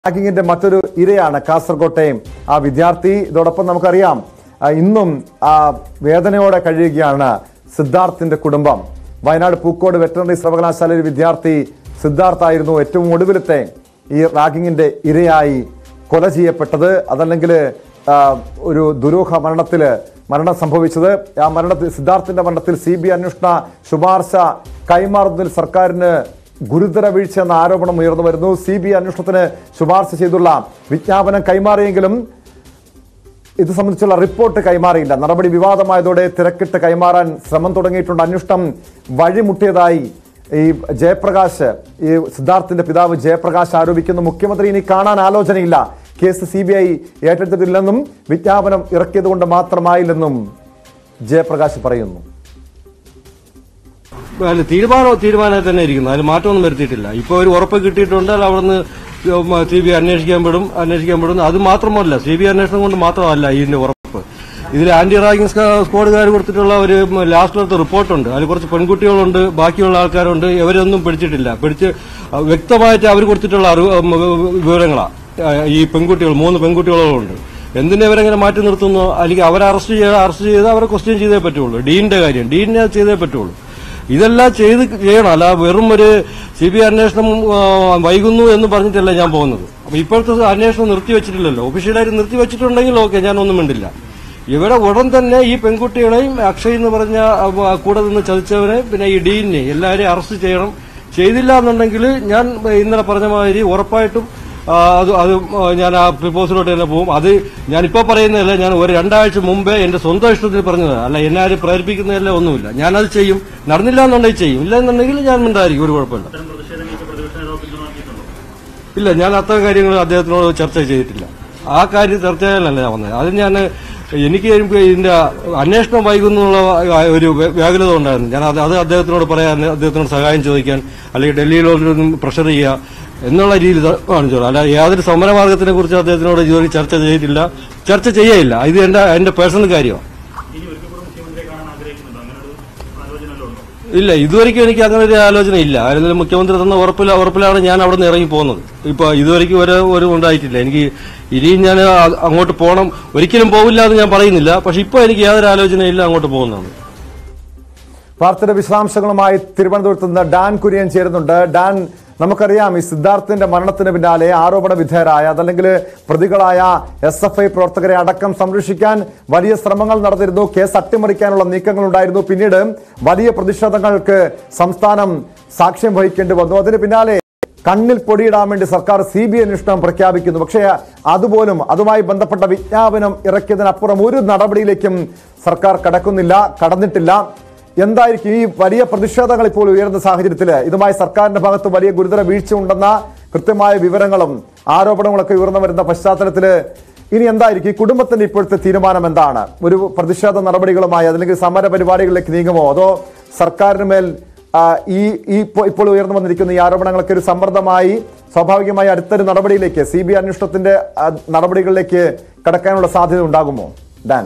റാഗിങ്ങിന്റെ മറ്റൊരു ഇരയാണ് കാസർകോട്ടെ ആ വിദ്യാർത്ഥി ഇതോടൊപ്പം നമുക്കറിയാം ആ, ഇന്നും ആ വേദനയോടെ കഴിയുകയാണ് സിദ്ധാർത്ഥിന്റെ കുടുംബം വയനാട് പൂക്കോട് വെറ്ററിനറി സർവകലാശാലയിലെ വിദ്യാർത്ഥി സിദ്ധാർത്ഥ് ആയിരുന്നു ഏറ്റവും ഒടുവിലത്തെ ഈ റാഗിങ്ങിന്റെ ഇരയായി കൊല ചെയ്യപ്പെട്ടത് അതല്ലെങ്കിൽ ആ, ഒരു ദുരൂഹ മരണത്തില് മരണം സംഭവിച്ചത് ആ മരണത്തിൽ സിദ്ധാർത്ഥിന്റെ മരണത്തിൽ സി ബി അന്വേഷണ ശുപാർശ കൈമാറുന്നതിൽ സർക്കാരിന് ഗുരുതര വീഴ്ച എന്ന ആരോപണം ഉയർന്നു വരുന്നു സി ബി അന്വേഷണത്തിന് ശുപാർശ ചെയ്തുള്ള വിജ്ഞാപനം കൈമാറിയെങ്കിലും ഇത് സംബന്ധിച്ചുള്ള റിപ്പോർട്ട് കൈമാറിയില്ല നടപടി വിവാദമായതോടെ തിരക്കിട്ട് കൈമാറാൻ ശ്രമം തുടങ്ങിയിട്ടുണ്ട് അന്വേഷണം വഴിമുട്ടിയതായി ഈ ജയപ്രകാശ് ഈ സിദ്ധാർത്ഥിന്റെ പിതാവ് ജയപ്രകാശ് ആരോപിക്കുന്നു മുഖ്യമന്ത്രി ഇനി കാണാൻ ആലോചനയില്ല കേസ് സി ബി ഐ ഏറ്റെടുത്തിട്ടില്ലെന്നും വിജ്ഞാപനം ഇറക്കിയതുകൊണ്ട് മാത്രമായില്ലെന്നും ജയപ്രകാശ് പറയുന്നു അല്ല തീരുമാനം തീരുമാനമായി തന്നെ ഇരിക്കുന്നു അതിൽ മാറ്റമൊന്നും വരുത്തിയിട്ടില്ല ഇപ്പോൾ ഒരു ഉറപ്പ് കിട്ടിയിട്ടുണ്ട് അത് അവിടുന്ന് സി ബി അന്വേഷിക്കാൻ പെടും അന്വേഷിക്കാൻ പെടും അത് മാത്രമല്ല സി ബി അന്വേഷണം കൊണ്ട് മാത്രമല്ല ഇതിന്റെ ഉറപ്പ് ഇതിൽ ആന്റി റാഗിംഗ് സ്ക്വാഡുകാർ കൊടുത്തിട്ടുള്ള ഒരു ലാസ്റ്റിലത്തെ റിപ്പോർട്ടുണ്ട് അതിൽ കുറച്ച് പെൺകുട്ടികളുണ്ട് ബാക്കിയുള്ള ആൾക്കാരുണ്ട് ഇവരൊന്നും പിടിച്ചിട്ടില്ല പിടിച്ച് വ്യക്തമായിട്ട് അവർ കൊടുത്തിട്ടുള്ള അറിവ് വിവരങ്ങളാണ് ഈ പെൺകുട്ടികൾ മൂന്ന് പെൺകുട്ടികളുണ്ട് എന്തിനെ ഇവരെങ്ങനെ മാറ്റി നിർത്തുന്നു അല്ലെങ്കിൽ അവരെ അറസ്റ്റ് ചെയ്ത് അറസ്റ്റ് ചെയ്ത് അവരെ ക്വസ്റ്റ്യൻ ചെയ്തേ പറ്റുള്ളൂ ഡീനിന്റെ കാര്യം ഡീനിനെ അത് ചെയ്തേ പറ്റുള്ളൂ ഇതെല്ലാം ചെയ്ത് ചെയ്യണം അല്ല വെറും ഒരു സി ബി ഐ അന്വേഷണം ആ, വൈകുന്നു എന്ന് പറഞ്ഞിട്ടല്ല ഞാൻ പോകുന്നത് അപ്പൊ ഇപ്പോഴത്തെ അന്വേഷണം നിർത്തിവെച്ചിട്ടില്ലല്ലോ ഒഫീഷ്യലായിട്ട് നിർത്തിവെച്ചിട്ടുണ്ടെങ്കിൽ ഓക്കെ ഞാനൊന്നും മിണ്ടില്ല ഇവിടെ ഉടൻ തന്നെ ഈ പെൺകുട്ടികളെയും അക്ഷയ് എന്ന് പറഞ്ഞ ആ, കൂടെ നിന്ന് ചതിച്ചവരെ പിന്നെ ഈ ഡീനിനെ എല്ലാവരെയും അറസ്റ്റ് ചെയ്യണം ചെയ്തില്ല എന്നുണ്ടെങ്കിൽ ഞാൻ ഇന്നലെ പറഞ്ഞ മാതിരി ഉറപ്പായിട്ടും ആ, അത് അത് ഞാൻ ആ പ്രപ്പോസലോട്ട് തന്നെ പോകും അത് ഞാനിപ്പോ പറയുന്നതല്ല ഞാൻ ഒരു രണ്ടാഴ്ച മുമ്പേ എന്റെ സ്വന്തം ഇഷ്ടത്തിൽ പറഞ്ഞത് അല്ല എന്നെ ആരും പ്രേരിപ്പിക്കുന്നതല്ല ഒന്നുമില്ല ഞാനത് ചെയ്യും നടന്നില്ല എന്നുണ്ടെങ്കിൽ ചെയ്യും ഇല്ല എന്നുണ്ടെങ്കിൽ ഞാൻ മിണ്ടായിരിക്കും ഒരു കുഴപ്പമില്ല ഇല്ല ഞാൻ അത്തരം കാര്യങ്ങൾ അദ്ദേഹത്തിനോട് ചർച്ച ചെയ്തിട്ടില്ല ആ കാര്യം ചർച്ച ചെയ്യാനല്ല ഞാൻ വന്നത് അത് ഞാൻ എനിക്ക് ഇതിന്റെ അന്വേഷണം വൈകുന്നുള്ള ഒരു വ്യ- വ്യാകുലത ഉണ്ടായിരുന്നു ഞാൻ അത് അത് അദ്ദേഹത്തിനോട് പറയാൻ അദ്ദേഹത്തിനോട് സഹായം ചോദിക്കാൻ അല്ലെങ്കിൽ ഡൽഹിയിലൊന്നും പ്രഷർ ചെയ്യുക എന്നുള്ള രീതിയിൽ കാണിച്ചോളൂ അല്ല യാതൊരു സമരമാർഗത്തിനെ കുറിച്ച് അദ്ദേഹത്തിനോട് ഇതുവരെ ചർച്ച ചെയ്തിട്ടില്ല ചർച്ച ചെയ്യയില്ല ഇത് എന്റെ എന്റെ പേഴ്സണൽ കാര്യമാണ് ഇല്ല ഇതുവരെയ്ക്കും എനിക്ക് അങ്ങനെ ഒരു ആലോചന ഇല്ല ആരെങ്കിലും മുഖ്യമന്ത്രി തന്ന ഉറപ്പില ഉറപ്പിലാണ് ഞാൻ അവിടെ നിന്ന് ഇറങ്ങി പോകുന്നത് ഇപ്പൊ ഇതുവരെയ്ക്കും ഒരു ഒരു ഉണ്ടായിട്ടില്ല എനിക്ക് ഇനിയും ഞാൻ അ- അങ്ങോട്ട് പോകണം ഒരിക്കലും പോവില്ല എന്ന് ഞാൻ പറയുന്നില്ല പക്ഷെ ഇപ്പൊ എനിക്ക് യാതൊരു ആലോചനയില്ല അങ്ങോട്ട് പോകുന്നതാണ് വാർത്തയുടെ വിശദാംശങ്ങളുമായി തിരുവനന്തപുരത്ത് നിന്ന് ഡാൻ കുര്യൻ ചേരുന്നുണ്ട് ഡാൻ നമുക്കറിയാം ഈ സിദ്ധാർത്ഥിന്റെ മരണത്തിന് പിന്നാലെ ആരോപണ വിധേയരായ അതല്ലെങ്കിൽ പ്രതികളായ എസ് എഫ് ഐ പ്രവർത്തകരെ അടക്കം സംരക്ഷിക്കാൻ വലിയ ശ്രമങ്ങൾ നടന്നിരുന്നു കേസ് അട്ടിമറിക്കാനുള്ള നീക്കങ്ങൾ ഉണ്ടായിരുന്നു പിന്നീട് വലിയ പ്രതിഷേധങ്ങൾക്ക് സംസ്ഥാനം സാക്ഷ്യം വഹിക്കേണ്ടി വന്നു അതിന് പിന്നാലെ കണ്ണിൽ പൊടിയിടാൻ വേണ്ടി സർക്കാർ സി ബി അന്വേഷണം പ്രഖ്യാപിക്കുന്നു പക്ഷേ അതുപോലും അതുമായി ബന്ധപ്പെട്ട വിജ്ഞാപനം ഇറക്കിയതിനപ്പുറം ഒരു നടപടിയിലേക്കും സർക്കാർ കടക്കുന്നില്ല കടന്നിട്ടില്ല എന്തായിരിക്കും ഈ വലിയ പ്രതിഷേധങ്ങൾ ഇപ്പോൾ ഉയർന്ന സാഹചര്യത്തിൽ ഇതുമായി സർക്കാരിന്റെ ഭാഗത്ത് വലിയ ഗുരുതര വീഴ്ച ഉണ്ടെന്ന കൃത്യമായ വിവരങ്ങളും ആരോപണങ്ങളൊക്കെ ഉയർന്നു വരുന്ന പശ്ചാത്തലത്തിൽ ഇനി എന്തായിരിക്കും ഈ കുടുംബത്തിന്റെ ഇപ്പോഴത്തെ തീരുമാനം എന്താണ് ഒരു പ്രതിഷേധ നടപടികളുമായി അല്ലെങ്കിൽ സമര പരിപാടികളിലേക്ക് നീങ്ങുമോ അതോ സർക്കാരിന് മേൽ ആ, ഈ ഈ ഇപ്പോൾ ഇപ്പോൾ ഉയർന്നു വന്നിരിക്കുന്ന ഈ ആരോപണങ്ങളൊക്കെ ഒരു സമ്മർദ്ദമായി സ്വാഭാവികമായി അടുത്തൊരു നടപടിയിലേക്ക് സി ബി അന്വേഷണത്തിന്റെ ആ, നടപടികളിലേക്ക് കടക്കാനുള്ള സാധ്യത ഉണ്ടാകുമോ ഡാൻ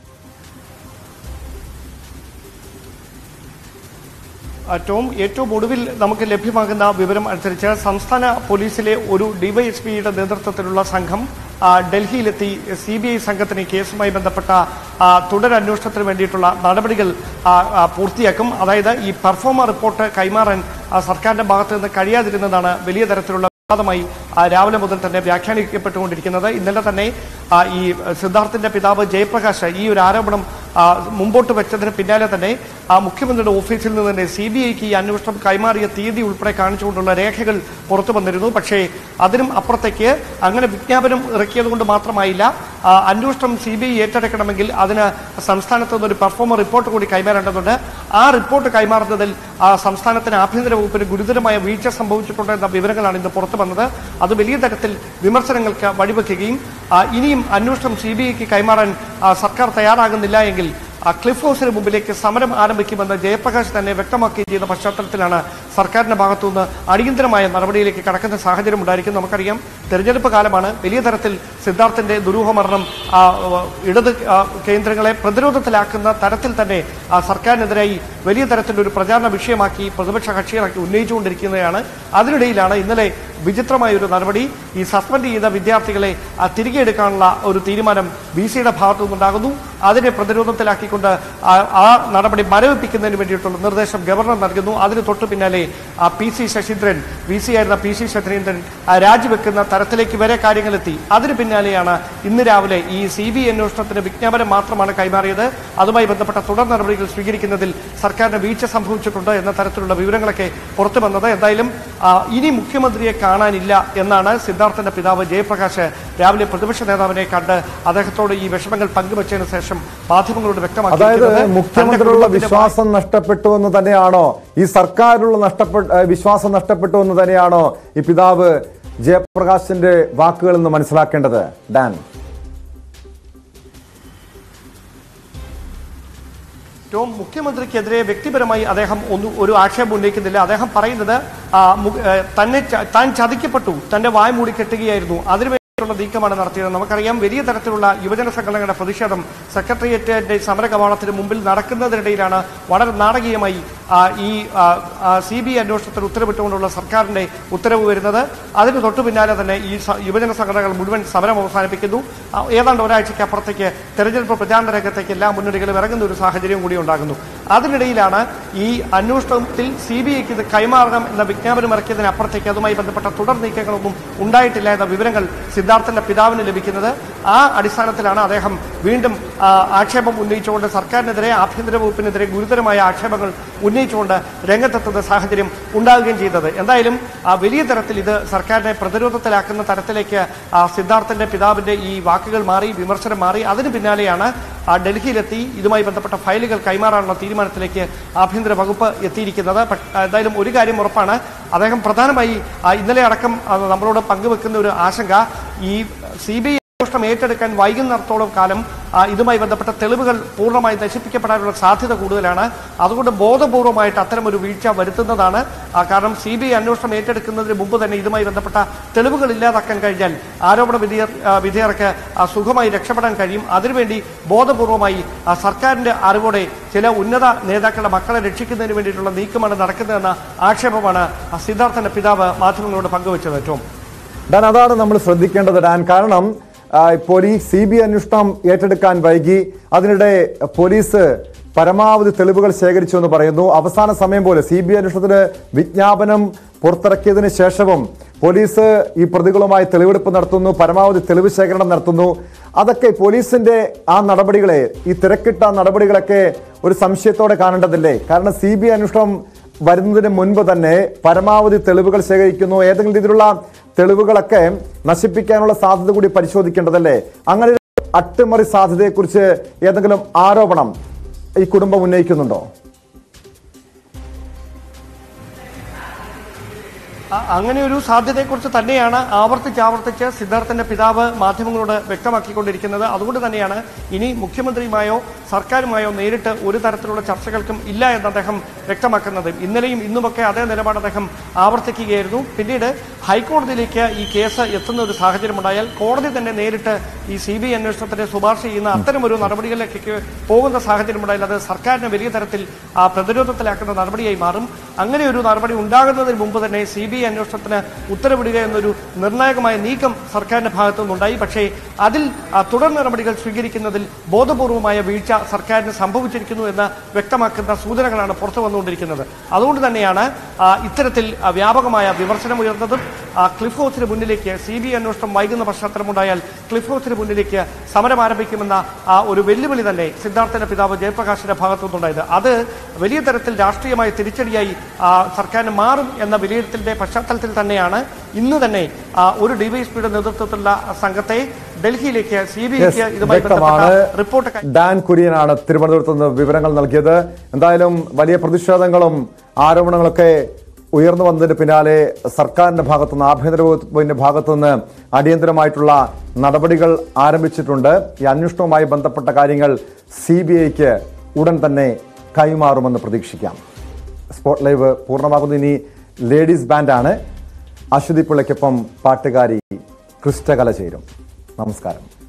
ആ, ടോം ഏറ്റവും ഒടുവിൽ നമുക്ക് ലഭ്യമാകുന്ന വിവരം അനുസരിച്ച് സംസ്ഥാന പോലീസിലെ ഒരു ഡിവൈഎസ്പിയുടെ നേതൃത്വത്തിലുള്ള സംഘം ആ, ഡൽഹിയിലെത്തി സി ബി ഐ സംഘത്തിന് ഈ കേസുമായി ബന്ധപ്പെട്ട ആ, തുടരന്വേഷണത്തിന് വേണ്ടിയിട്ടുള്ള നടപടികൾ ആ, ആ, പൂർത്തിയാക്കും അതായത് ഈ പെർഫോമർ റിപ്പോർട്ട് കൈമാറാൻ ആ, സർക്കാരിന്റെ ഭാഗത്ത് നിന്ന് കഴിയാതിരുന്നതാണ് വലിയ തരത്തിലുള്ള വിവാദമായി ആ, രാവിലെ മുതൽ തന്നെ വ്യാഖ്യാനിക്കപ്പെട്ടുകൊണ്ടിരിക്കുന്നത് ഇന്നലെ തന്നെ ആ, ഈ സിദ്ധാർത്ഥിന്റെ പിതാവ് ജയപ്രകാശ് ഈ ഒരു ആരോപണം ആ, മുമ്പോട്ട് വെച്ചതിന് പിന്നാലെ തന്നെ ആ മുഖ്യമന്ത്രിയുടെ ഓഫീസിൽ നിന്ന് തന്നെ സി ബി ഐക്ക് ഈ അന്വേഷണം കൈമാറിയ തീയതി ഉൾപ്പെടെ കാണിച്ചുകൊണ്ടുള്ള രേഖകൾ പുറത്തു വന്നിരുന്നു പക്ഷേ അതിനും അപ്പുറത്തേക്ക് അങ്ങനെ വിജ്ഞാപനം ഇറക്കിയത് കൊണ്ട് മാത്രമായില്ല ആ, അന്വേഷണം സി ബി ഐ ഏറ്റെടുക്കണമെങ്കിൽ അതിന് സംസ്ഥാനത്ത് നിന്ന് ഒരു പെർഫോമർ റിപ്പോർട്ട് കൂടി കൈമാറേണ്ടതുണ്ട് ആ റിപ്പോർട്ട് കൈമാറുന്നതിൽ ആ, സംസ്ഥാനത്തിന് ആഭ്യന്തര വകുപ്പിന് ഗുരുതരമായ വീഴ്ച സംഭവിച്ചിട്ടുണ്ട് എന്ന വിവരങ്ങളാണ് ഇന്ന് പുറത്തു വന്നത് അത് വലിയ തരത്തിൽ വിമർശനങ്ങൾക്ക് വഴിവെക്കുകയും ആ, ഇനിയും അന്വേഷണം സി ബി ഐക്ക് കൈമാറാൻ ആ, സർക്കാർ തയ്യാറാകുന്നില്ല എങ്കിൽ ആ, ക്ലിഫ് ഹൗസിന് മുമ്പിലേക്ക് സമരം ആരംഭിക്കുമെന്ന് ജയപ്രകാശ് തന്നെ വ്യക്തമാക്കുകയും ചെയ്ത പശ്ചാത്തലത്തിലാണ് സർക്കാരിന്റെ ഭാഗത്തുനിന്ന് അടിയന്തരമായ നടപടിയിലേക്ക് കടക്കുന്ന സാഹചര്യം ഉണ്ടായിരിക്കും നമുക്കറിയാം തെരഞ്ഞെടുപ്പ് കാലമാണ് വലിയ തരത്തിൽ സിദ്ധാർത്ഥിന്റെ ദുരൂഹ മരണം ആ, ഇടത് ആ, കേന്ദ്രങ്ങളെ പ്രതിരോധത്തിലാക്കുന്ന തരത്തിൽ തന്നെ ആ, സർക്കാരിനെതിരായി വലിയ തരത്തിലൊരു പ്രചാരണ വിഷയമാക്കി പ്രതിപക്ഷ കക്ഷികളൊക്കെ ഉന്നയിച്ചുകൊണ്ടിരിക്കുന്നതാണ് അതിനിടയിലാണ് ഇന്നലെ വിചിത്രമായ ഒരു നടപടി ഈ സസ്പെൻഡ് ചെയ്ത വിദ്യാർത്ഥികളെ ആ, തിരികെ എടുക്കാനുള്ള ഒരു തീരുമാനം ബി സിയുടെ ഭാഗത്തു നിന്നുണ്ടാകുന്നു അതിനെ പ്രതിരോധത്തിലാക്കിക്കൊണ്ട് ആ ആ നടപടി മരവിപ്പിക്കുന്നതിന് വേണ്ടിയിട്ടുള്ള നിർദ്ദേശം ഗവർണർ നൽകുന്നു അതിന് തൊട്ടു പിന്നാലെ ആ P C Saseendran V C ആയിരുന്ന പി സി ശശീന്ദ്രൻ ആ, രാജിവെക്കുന്ന തരത്തിലേക്ക് വരെ കാര്യങ്ങളെത്തി അതിന് പിന്നാലെയാണ് ഇന്ന് രാവിലെ ഈ സി ബി അന്വേഷണത്തിന് വിജ്ഞാപനം മാത്രമാണ് കൈമാറിയത് അതുമായി ബന്ധപ്പെട്ട തുടർ നടപടികൾ സ്വീകരിക്കുന്നതിൽ സർക്കാരിന് വീഴ്ച സംഭവിച്ചിട്ടുണ്ട് എന്ന തരത്തിലുള്ള വിവരങ്ങളൊക്കെ പുറത്തു വന്നത് എന്തായാലും ആ, ഇനി മുഖ്യമന്ത്രിയെ കാണാനില്ല എന്നാണ് സിദ്ധാർത്ഥന്റെ പിതാവ് ജയപ്രകാശ് രാവിലെ പ്രതിപക്ഷ നേതാവിനെ കണ്ട് അദ്ദേഹത്തോട് ഈ വിഷമങ്ങൾ പങ്കുവച്ചതിന് ശേഷം മാധ്യമങ്ങളോട് അതായത് വ്യക്തമാക്കിയിരിക്കുന്നത് തന്റെ മുഖ്യമന്ത്രിയുള്ള കുടുംബത്തിന്റെ വിശ്വാസം നഷ്ടപ്പെട്ടു എന്ന് തന്നെയാണോ ഈ സർക്കാരിലുള്ള നഷ്ടപ്പെട്ട ഏഹ് വിശ്വാസം നഷ്ടപ്പെട്ടു എന്ന് തന്നെയാണോ ഈ പിതാവ് ജയപ്രകാശിന്റെ വാക്കുകളിൽ നിന്ന് മനസ്സിലാക്കേണ്ടത് ഡാൻ ഏറ്റവും മുഖ്യമന്ത്രിക്കെതിരെ വ്യക്തിപരമായി അദ്ദേഹം ഒന്നും ഒരു ആക്ഷേപം ഉന്നയിക്കുന്നില്ല അദ്ദേഹം പറയുന്നത് ആ, മു- ഏ, തന്നെ ച- താൻ ചതിക്കപ്പെട്ടു തന്റെ വായ മൂടി കെട്ടുകയായിരുന്നു അതിനുവേണ്ടിയുള്ള നീക്കമാണ് നടത്തിയത് നമുക്കറിയാം വലിയ തരത്തിലുള്ള യുവജന സംഘടനകളുടെ പ്രതിഷേധം സെക്രട്ടേറിയറ്റിന്റെ സമര കവാടത്തിന് മുമ്പിൽ നടക്കുന്നതിനിടയിലാണ് വളരെ നാടകീയമായി ആ, ഈ സി ബി ഐ അന്വേഷണത്തിന് ഉത്തരവിട്ടുകൊണ്ടുള്ള സർക്കാരിന്റെ ഉത്തരവ് വരുന്നത് അതിന് തൊട്ടു പിന്നാലെ തന്നെ ഈ സ- യുവജന സംഘടനകൾ മുഴുവൻ സമരം അവസാനിപ്പിക്കുന്നു ആ, ഏതാണ്ട് ഒരാഴ്ചയ്ക്ക് അപ്പുറത്തേക്ക് തെരഞ്ഞെടുപ്പ് പ്രചാരണ രംഗത്തേക്ക് എല്ലാ മുന്നണികളും ഇറങ്ങുന്ന ഒരു സാഹചര്യം കൂടി ഉണ്ടാകുന്നു അതിനിടയിലാണ് ഈ അന്വേഷണത്തിൽ സി ബി ഐക്ക് ഇത് കൈമാറണം എന്ന വിജ്ഞാപനം ഇറക്കിയതിനപ്പുറത്തേക്ക് അതുമായി ബന്ധപ്പെട്ട തുടർ നീക്കങ്ങളൊന്നും ഉണ്ടായിട്ടില്ല എന്ന വിവരങ്ങൾ സിദ്ധാർത്ഥന്റെ പിതാവിന് ലഭിക്കുന്നത് ആ അടിസ്ഥാനത്തിലാണ് അദ്ദേഹം വീണ്ടും ആ, ആക്ഷേപം ഉന്നയിച്ചുകൊണ്ട് സർക്കാരിനെതിരെ ആഭ്യന്തര വകുപ്പിനെതിരെ ഗുരുതരമായ ആക്ഷേപങ്ങൾ ഉന്നയിച്ചുകൊണ്ട് രംഗത്തെത്തുന്ന സാഹചര്യം ഉണ്ടാവുകയും ചെയ്തത് എന്തായാലും ആ വലിയ തരത്തിൽ ഇത് സർക്കാരിനെ പ്രതിരോധത്തിലാക്കുന്ന തരത്തിലേക്ക് ആ, സിദ്ധാർത്ഥന്റെ പിതാവിന്റെ ഈ വാക്കുകൾ മാറി വിമർശനം മാറി അതിന് പിന്നാലെയാണ് ആ, ഡൽഹിയിലെത്തി ഇതുമായി ബന്ധപ്പെട്ട ഫയലുകൾ കൈമാറാനുള്ള തീരുമാനത്തിലേക്ക് ആഭ്യന്തര വകുപ്പ് എത്തിയിരിക്കുന്നത് പക്ഷ- ആ, എന്തായാലും ഒരു കാര്യം ഉറപ്പാണ് അദ്ദേഹം പ്രധാനമായി ആ, ഇന്നലെ അടക്കം ആ, നമ്മളോട് പങ്കുവെക്കുന്ന ഒരു ആശങ്ക ഈ സി ബി ഐ അന്വേഷണം ഏറ്റെടുക്കാൻ വൈകുന്നിടത്തോളം കാലം ആ, ഇതുമായി ബന്ധപ്പെട്ട തെളിവുകൾ പൂർണ്ണമായി നശിപ്പിക്കപ്പെടാനുള്ള സാധ്യത കൂടുതലാണ് അതുകൊണ്ട് ബോധപൂർവമായിട്ട് അത്തരം ഒരു വീഴ്ച വരുത്തുന്നതാണ് ആ, കാരണം സി ബി ഐ അന്വേഷണം ഏറ്റെടുക്കുന്നതിന് മുമ്പ് തന്നെ ഇതുമായി ബന്ധപ്പെട്ട തെളിവുകൾ ഇല്ലാതാക്കാൻ കഴിഞ്ഞാൽ ആരോപണ വിധേയർ ആ, വിധേയർക്ക് ആ, സുഖമായി രക്ഷപ്പെടാൻ കഴിയും അതിനുവേണ്ടി ബോധപൂർവമായി ആ, സർക്കാരിന്റെ അറിവോടെ ചില ഉന്നത നേതാക്കളുടെ മക്കളെ രക്ഷിക്കുന്നതിന് വേണ്ടിയിട്ടുള്ള നീക്കമാണ് നടക്കുന്നതെന്ന ആക്ഷേപമാണ് ആ, സിദ്ധാർത്ഥന്റെ പിതാവ് മാധ്യമങ്ങളോട് പങ്കുവച്ചത് ടോം ഡാൻ അതാണ് നമ്മൾ ശ്രദ്ധിക്കേണ്ടത് ഡാൻ കാരണം ആ, ഇപ്പോൾ ഈ സി ബി അന്വേഷണം ഏറ്റെടുക്കാൻ വൈകി അതിനിടെ പോലീസ് പരമാവധി തെളിവുകൾ ശേഖരിച്ചു എന്ന് പറയുന്നു അവസാന സമയം പോലെ സി ബി അന്വേഷണത്തിന് വിജ്ഞാപനം പുറത്തിറക്കിയതിന് ശേഷവും പോലീസ് ഈ പ്രതികളുമായി തെളിവെടുപ്പ് നടത്തുന്നു പരമാവധി തെളിവ് ശേഖരണം നടത്തുന്നു അതൊക്കെ പോലീസിന്റെ ആ നടപടികളെ ഈ തിരക്കിട്ട നടപടികളൊക്കെ ഒരു സംശയത്തോടെ കാണേണ്ടതില്ലേ കാരണം സി ബി അന്വേഷണം വരുന്നതിന് മുൻപ് തന്നെ പരമാവധി തെളിവുകൾ ശേഖരിക്കുന്നു ഏതെങ്കിലും രീതിയിലുള്ള തെളിവുകളൊക്കെ നശിപ്പിക്കാനുള്ള സാധ്യത കൂടി പരിശോധിക്കേണ്ടതല്ലേ അങ്ങനെ ഒരു അട്ടിമറി സാധ്യതയെക്കുറിച്ച് ഏതെങ്കിലും ആരോപണം ഈ കുടുംബം ഉന്നയിക്കുന്നുണ്ടോ അ- അങ്ങനെ ഒരു സാധ്യതയെക്കുറിച്ച് തന്നെയാണ് ആവർത്തിച്ച് ആവർത്തിച്ച് സിദ്ധാർത്ഥന്റെ പിതാവ് മാധ്യമങ്ങളോട് വ്യക്തമാക്കിക്കൊണ്ടിരിക്കുന്നത് അതുകൊണ്ട് തന്നെയാണ് ഇനി മുഖ്യമന്ത്രിയുമായോ സർക്കാരുമായോ നേരിട്ട് ഒരു തരത്തിലുള്ള ചർച്ചകൾക്കും ഇല്ല എന്ന് അദ്ദേഹം വ്യക്തമാക്കുന്നത് ഇന്നലെയും ഇന്നുമൊക്കെ അതേ നിലപാട് അദ്ദേഹം ആവർത്തിക്കുകയായിരുന്നു പിന്നീട് ഹൈക്കോടതിയിലേക്ക് ഈ കേസ് എത്തുന്ന ഒരു സാഹചര്യമുണ്ടായാൽ കോടതി തന്നെ നേരിട്ട് ഈ സി ബി ഐ അന്വേഷണത്തിന് ശുപാർശ ചെയ്യുന്ന അത്തരം ഒരു നടപടികളിലേക്ക് പോകുന്ന സാഹചര്യമുണ്ടായാൽ അത് സർക്കാരിനെ വലിയ തരത്തിൽ ആ, പ്രതിരോധത്തിലാക്കുന്ന നടപടിയായി മാറും അങ്ങനെ ഒരു നടപടി ഉണ്ടാകുന്നതിന് മുമ്പ് തന്നെ സി ബി ഐ അന്വേഷണത്തിന് ഉത്തരവിടുക എന്നൊരു നിർണായകമായ നീക്കം സർക്കാരിന്റെ ഭാഗത്തു നിന്നുണ്ടായി പക്ഷേ അതിൽ ആ, തുടർ നടപടികൾ സ്വീകരിക്കുന്നതിൽ ബോധപൂർവമായ വീഴ്ച സർക്കാരിന് സംഭവിച്ചിരിക്കുന്നു എന്ന് വ്യക്തമാക്കുന്ന സൂചനകളാണ് പുറത്തു വന്നുകൊണ്ടിരിക്കുന്നത് അതുകൊണ്ട് തന്നെയാണ് ആ, ഇത്തരത്തിൽ ആ, വ്യാപകമായ വിമർശനം ഉയർന്നതും ആ, ക്ലിഫ് ഹൗസിന് മുന്നിലേക്ക് സി ബി ഐ അന്വേഷണം വൈകുന്ന പശ്ചാത്തലമുണ്ടായാൽ ക്ലിഫ് ഹൗസിന് മുന്നിലേക്ക് സമരം ആരംഭിക്കുമെന്ന ആ ഒരു വെല്ലുവിളി തന്നെ സിദ്ധാർത്ഥന്റെ പിതാവ് ജയപ്രകാശിന്റെ ഭാഗത്തു നിന്നുണ്ടായത് അത് വലിയ തരത്തിൽ രാഷ്ട്രീയമായ തിരിച്ചടിയായി ആ, സർക്കാരിന് മാറും എന്ന വിലയിരുത്തലിന്റെ പശ്ചാത്തലത്തിൽ തന്നെയാണ് ഇന്ന് തന്നെ ആ, ഒരു ഡിവൈഎസ്പിയുടെ നേതൃത്വത്തിലുള്ള സംഘത്തെ ഡൽഹിയിലേക്ക് സി ബി ഐക്ക് Yes, ഇതുമായി വ്യക്തമാണ് ബന്ധപ്പെട്ട റിപ്പോർട്ട് കൈ- ഡാൻ കുര്യനാണ് തിരുവനന്തപുരത്ത് നിന്ന് വിവരങ്ങൾ നൽകിയത് എന്തായാലും വലിയ പ്രതിഷേധങ്ങളും ആരോപണങ്ങളൊക്കെ ഉയർന്നു വന്നതിന് പിന്നാലെ സർക്കാരിന്റെ ഭാഗത്തുനിന്ന് ആഭ്യന്തര വകുപ്പിന്റെ ഭാഗത്തുനിന്ന് അടിയന്തരമായിട്ടുള്ള നടപടികൾ ആരംഭിച്ചിട്ടുണ്ട് ഈ അന്വേഷണവുമായി ബന്ധപ്പെട്ട കാര്യങ്ങൾ സി ബി ഐക്ക് ഉടൻ തന്നെ കൈമാറുമെന്ന് പ്രതീക്ഷിക്കാം സ്പോട്ട് ലൈവ് പൂർണ്ണമാകുന്നു ഇനി ലേഡീസ് ബാൻഡാണ് അശ്വതി പിള്ളയ്ക്കൊപ്പം പാട്ടുകാരി ക്രിസ്റ്റകല ചേരും നമസ്കാരം